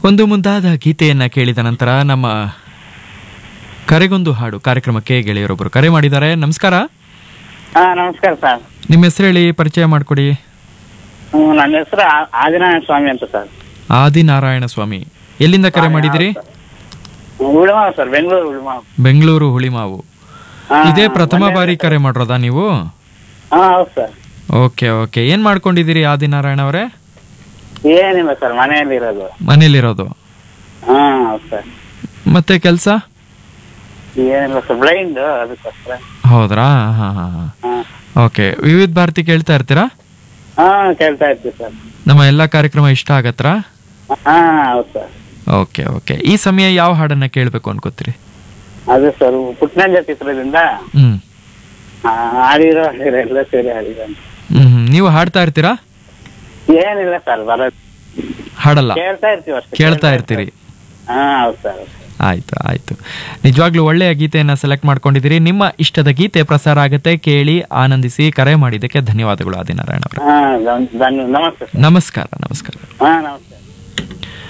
ಒಂದು ಮುಂದಾದ ಗೀತೆಯನ್ನ ಕೇಳಿದ ನಂತರ ನಮ್ಮ ಕರೆಗೊಂದು ಹಾಡು ಕಾರ್ಯಕ್ರಮಕ್ಕೆ ಗೆಳೆಯರೊಬ್ಬರು ಕರೆ ಮಾಡಿದ್ದಾರೆ ನಮಸ್ಕಾರ ಹಾ ನಮಸ್ಕಾರ ಸರ್ ನಿಮ್ಮ ಹೆಸರು ಹೇಳಿ ಪರಿಚಯ ಮಾಡಿಕೊಡಿ ಹ್ಮ್, ನನ್ನ ಹೆಸರು ಆದಿನಾರಾಯಣ ಸ್ವಾಮಿ ಅಂತ ಸರ್ ಆದಿನಾರಾಯಣ ಸ್ವಾಮಿ ಎಲ್ಲಿಂದ ಕರೆ ಮಾಡಿದಿರಿ ಉಳಿಮಾವ್ ಸರ್ ಬೆಂಗಳೂರು ಉಳಿಮಾವ್ ಬೆಂಗಳೂರು ಹುಳಿಮಾವು ಹಾ, ಇದೇ ಪ್ರಥಮ ಮೊನ್ನೆ- ಬಾರಿ ಕರೆ ಮಾಡೋದಾ ನೀವು ಹಾ ಹೌದು ಸರ್ ಓಕೆ ಓಕೆ ಏನ್ ಮಾಡ್ಕೊಂಡಿದ್ದೀರಿ ಆದಿನಾರಾಯಣ ಅವರೇ ಏನಿಲ್ಲ ಸರ್ ಮನೆಯಲ್ಲಿ ಇರೋದು ಮನೇಲಿರೋದು ಹಾ ಹೌದು ಸರ್ ಮತ್ತೆ ಕೆಲಸ ಏನಿಲ್ಲ ಸರ್ ಬ್ಲೈಂಡ್ ಅದಕ್ಕೋಸ್ಕರ ಹೌದ್ರಾ ಹಾ ಹಾ ಹಾ ಹಾ ಓಕೆ ವಿವಿಧ ಭಾರತಿ ಕೇಳ್ತಾ ಇರ್ತೀರಾ ಹಾ ಕೇಳ್ತಾ ಇರ್ತೀವಿ ಸರ್ ನಮ್ಮ ಎಲ್ಲಾ ಕಾರ್ಯಕ್ರಮ ಇಷ್ಟ ಆಗತ್ರಾ ಹಾ ಹೌದು ಸರ್ ಓಕೆ ಓಕೆ ಈ ಸಮಯ ಯಾವ ಹಾಡನ್ನ ಕೇಳಬೇಕು ಅನ್ಕೋತೀರಿ ಅದು ಸರ್ ಪುಟ್ನಂಜ ಚಿತ್ರದಿಂದ ಹ್ಮ್ ಆ, ಆಡಿರೋ ಆಡಿರೋ ಎಲ್ಲ ಸೇರಿ ಆಡಿರೋ ಹ್ಮ್ ಹ್ಮ್. ನೀವು ಹಾಡ್ತಾ ಇರ್ತೀರಾ ಏನಿಲ್ಲ ಸರ್ ಬರೋದು ಹಾಡಲ್ಲ ಕೇಳ್ತಾ ಇರ್ತೀವಿ ಅಷ್ಟೇ ಕೇಳ್ತಾ ಇರ್ತೀರಿ ಹಾ ಹೌದು ಸರ್ ಆಯ್ತು ಆಯ್ತು ನಿಜವಾಗ್ಲೂ ಒಳ್ಳೆಯ ಗೀತೆಯನ್ನ ಸೆಲೆಕ್ಟ್ ಮಾಡ್ಕೊಂಡಿದ್ದೀರಿ ನಿಮ್ಮ ಇಷ್ಟದ ಗೀತೆ ಪ್ರಸಾರ ಆಗುತ್ತೆ ಕೇಳಿ ಆನಂದಿಸಿ ಕರೆ ಮಾಡಿದ್ದಕ್ಕೆ ಧನ್ಯವಾದಗಳು ಆದಿನಾರಾಯಣ ಅವರ ಹಾ ಧನ್- ಧನ್ಯ ನಮಸ್ತೆ ಸರ್ ನಮಸ್ಕಾರ ನಮಸ್ಕಾರ ಹಾ ನಮಸ್ತೆ